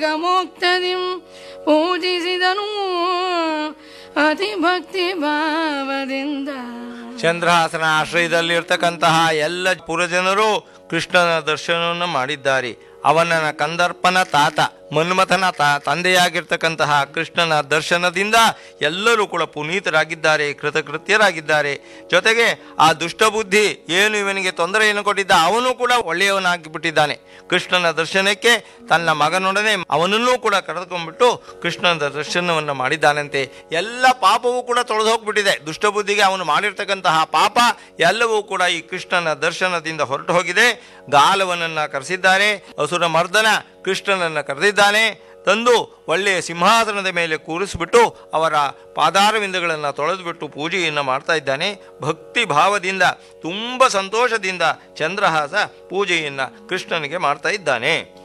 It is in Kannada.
ನಾಗಮೋಕ್ತದಿಂ ಪೂಜಿಸಿದನು ಅತಿ ಭಕ್ತಿ ಭಾವದಿಂದ ಚಂದ್ರಹಾಸನ ಆಶ್ರಯದಲ್ಲಿರ್ತಕ್ಕಂತಹ ಎಲ್ಲ ಪುರಜನರು ಕೃಷ್ಣನ ದರ್ಶನವನ್ನು ಮಾಡಿದ್ದಾರೆ ಅವನ ಕಂದರ್ಪನ ತಾತ ಮನ್ಮಥನ ತಾ ತಂದೆಯಾಗಿರ್ತಕ್ಕಂತಹ ಕೃಷ್ಣನ ದರ್ಶನದಿಂದ ಎಲ್ಲರೂ ಕೂಡ ಪುನೀತರಾಗಿದ್ದಾರೆ ಕೃತಕೃತ್ಯರಾಗಿದ್ದಾರೆ ಜೊತೆಗೆ ಆ ದುಷ್ಟಬುದ್ಧಿ ಏನು ಇವನಿಗೆ ತೊಂದರೆಯನ್ನು ಕೊಟ್ಟಿದ್ದ ಅವನು ಕೂಡ ಒಳ್ಳೆಯವನಾಗಿ ಬಿಟ್ಟಿದ್ದಾನೆ ಕೃಷ್ಣನ ದರ್ಶನಕ್ಕೆ ತನ್ನ ಮಗನೊಡನೆ ಅವನನ್ನೂ ಕೂಡ ಕರೆದುಕೊಂಡ್ಬಿಟ್ಟು ಕೃಷ್ಣನ ದರ್ಶನವನ್ನು ಮಾಡಿದ್ದಾನಂತೆ ಎಲ್ಲ ಪಾಪವೂ ಕೂಡ ತೊಳೆದು ಹೋಗ್ಬಿಟ್ಟಿದೆ ದುಷ್ಟಬುದ್ಧಿಗೆ ಅವನು ಮಾಡಿರ್ತಕ್ಕಂತಹ ಪಾಪ ಎಲ್ಲವೂ ಕೂಡ ಈ ಕೃಷ್ಣನ ದರ್ಶನದಿಂದ ಹೊರಟು ಹೋಗಿದೆ ಗಾಲವನನ್ನ ಕರೆಸಿದ್ದಾರೆ ಅಸುರ ಮರ್ದನ ಕೃಷ್ಣನನ್ನ ಕರೆದಿದ್ದಾನೆ ತಂದು ಒಳ್ಳೆಯ ಸಿಂಹಾಸನದ ಮೇಲೆ ಕೂರಿಸಿಬಿಟ್ಟು ಅವರ ಪಾದಾರವಿಂದಗಳನ್ನು ತೊಳೆದುಬಿಟ್ಟು ಪೂಜೆಯನ್ನು ಮಾಡ್ತಾ ಇದ್ದಾನೆ ಭಕ್ತಿ ಭಾವದಿಂದ ತುಂಬ ಸಂತೋಷದಿಂದ ಚಂದ್ರಹಾಸ ಪೂಜೆಯನ್ನು ಕೃಷ್ಣನಿಗೆ ಮಾಡ್ತಾ ಇದ್ದಾನೆ